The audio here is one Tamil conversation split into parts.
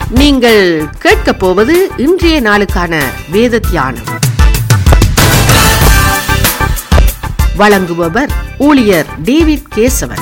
நீங்கள் கேட்கப் போவது இன்றைய நாளுக்கான வேத தியானம் வழங்குபவர் ஊழியர் டேவிட் கேசவன்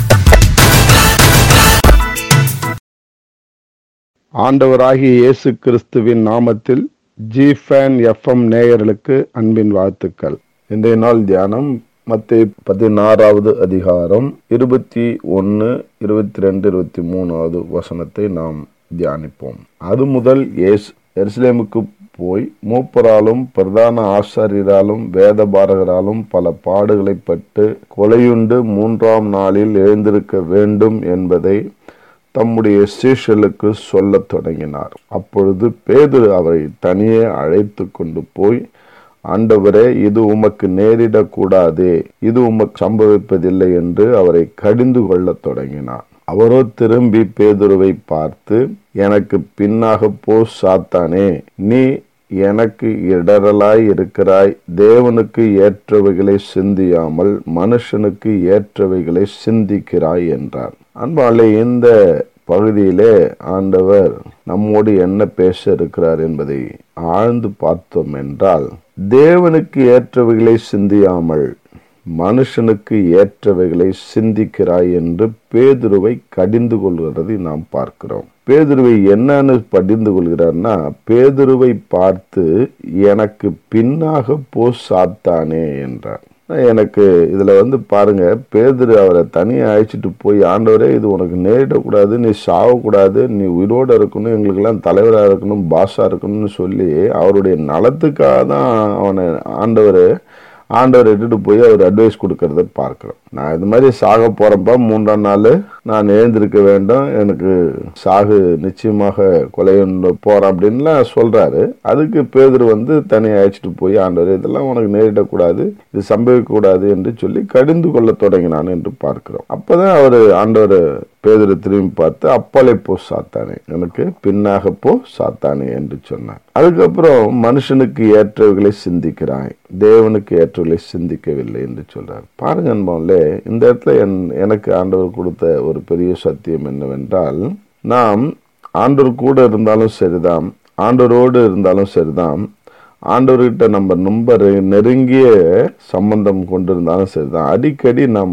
ஆண்டவராகிய இயேசு கிறிஸ்துவின் நாமத்தில் ஜி ஃபேன் எஃப்எம் நேயர்களுக்கு அன்பின் வாழ்த்துக்கள் இன்றைய நாள் தியானம் மத்திய பதினாறாவது அதிகாரம் இருபத்தி ஒன்று இருபத்தி ரெண்டு இருபத்தி மூணாவது வசனத்தை நாம் தியானிப்போம் அது முதல் இயேசு எருசலேமுக்கு போய் மூப்பராலும் பிரதான ஆசாரியராலும் வேத பாரகராலும் பல பாடுகளை பட்டு கொலையுண்டு மூன்றாம் நாளில் எழுந்திருக்க வேண்டும் என்பதை தம்முடைய சீஷலுக்கு சொல்லத் தொடங்கினார் அப்பொழுது பேதுரு அவரை தனியே அழைத்து கொண்டு போய் ஆண்டவரே இது உமக்கு நேரிடக்கூடாதே இது உமக்கு சம்பவிப்பதில்லை என்று அவரை கடிந்து கொள்ளத் தொடங்கினார் அவரோ திரும்பி பேதுருவை பார்த்து எனக்கு பின்னாக போ சாத்தானே நீ எனக்கு இடரலாய் இருக்கிறாய் தேவனுக்கு ஏற்றவைகளை சிந்தியாமல் மனுஷனுக்கு ஏற்றவைகளை சிந்திக்கிறாய் என்றார் அன்பாலே இந்த பகுதியிலே ஆண்டவர் நம்மோடு என்ன பேச இருக்கிறார் என்பதை ஆழ்ந்து பார்த்தோம் என்றால் தேவனுக்கு ஏற்றவைகளை சிந்தியாமல் மனுஷனுக்கு ஏற்றவைகளை சிந்திக்கிறாய் என்று பேதுருவை கடிந்து கொள்கிறதை நாம் பார்க்கிறோம் பேதுருவை என்னன்னு படிந்து கொள்கிறார்னா பேதுருவை பார்த்து எனக்கு பின்னாக போ சாத்தானே என்றார் எனக்கு இதுல வந்து பாருங்க பேதுரு அவரை தனியாக அழைச்சிட்டு போய் ஆண்டவரே இது உனக்கு நேரிடக்கூடாது நீ சாகக்கூடாது நீ உயிரோடு இருக்கணும் எங்களுக்கெல்லாம் தலைவராக இருக்கணும் பாஸா இருக்கணும்னு சொல்லி அவருடைய நலத்துக்காக தான் அவனை ஆண்டவர் ஆண்டவர் இட்டுட்டு போய் அவர் அட்வைஸ் கொடுக்கறத பார்க்கிறோம் நான் இது மாதிரி சாக போறப்ப மூன்றாம் நாள் நான் எழுந்திருக்க வேண்டும் எனக்கு சாகு நிச்சயமாக கொலை போறேன் அப்படின்லாம் சொல்றாரு அதுக்கு பேதர் வந்து தனியாக அழைச்சிட்டு போய் ஆண்டவர் இதெல்லாம் உனக்கு நேரிடக்கூடாது இது சம்பவிக்கக்கூடாது என்று சொல்லி கடிந்து கொள்ள தொடங்கினான் என்று பார்க்கிறோம் அப்பதான் அவர் ஆண்டவர் பேதரை திரும்பி பார்த்து அப்பாலே போ சாத்தானே எனக்கு பின்னாக போ சாத்தானே என்று சொன்னார் அதுக்கப்புறம் மனுஷனுக்கு ஏற்றவைகளை சிந்திக்கிறாய் தேவனுக்கு ஏற்றவைகளை சிந்திக்கவில்லை என்று சொல்றார் பாருங்க அன்பான்லே இந்த இடத்துல என் எனக்கு ஆண்டவர் கொடுத்த ஒரு பெரிய சத்தியம் என்னவென்றால் நாம் ஆண்டவர் கூட இருந்தாலும் சரிதான் ஆண்டவரோடு இருந்தாலும் சரிதான் ஆண்டவர்கிட்ட நம்ம ரொம்ப நெருங்கிய சம்பந்தம் கொண்டிருந்தாலும் சரிதான் அடிக்கடி நம்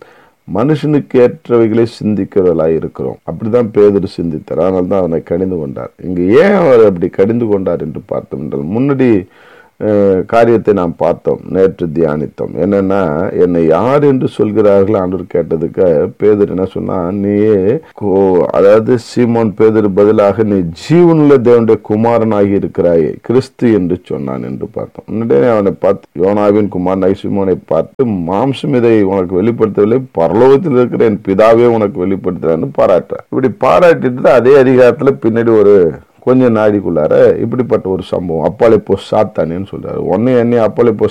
மனுஷனுக்கு ஏற்றவைகளை சிந்திக்கிறவர்களாய் இருக்கிறோம் அப்படிதான் பேதர் சிந்தித்தார் அதனால தான் அவனை கடிந்து கொண்டார் இங்கு ஏன் அவர் அப்படி கடிந்து கொண்டார் என்று பார்த்தோம் என்றால் முன்னாடி காரியத்தை நாம் பார்த்தோம் நேற்று தியானித்தோம் என்னன்னா என்னை யார் என்று சொல்கிறார்கள் ஆண்டவர் கேட்டதுக்கு பேதர் என்ன சொன்னா நீயே அதாவது சீமோன் பேதர் பதிலாக நீ ஜீவனுள்ள தேவனுடைய குமாரனாகி இருக்கிறாயே கிறிஸ்து என்று சொன்னான் என்று பார்த்தோம் முன்னாடியே அவனை பார்த்து யோனாவின் குமாரனாகி சீமோனை பார்த்து மாம்சம் இதை உனக்கு வெளிப்படுத்தவில்லை பரலோகத்தில் இருக்கிற என் பிதாவே உனக்கு வெளிப்படுத்துறான்னு பாராட்ட இப்படி பாராட்டிட்டு அதே அதிகாரத்துல பின்னாடி ஒரு கொஞ்ச நாடிக்குள்ளார இப்படிப்பட்ட ஒரு சம்பவம் அப்பாலே போ சாத்தானேன்னு சொல்றாரு உன்னை என்னை அப்பாலே போ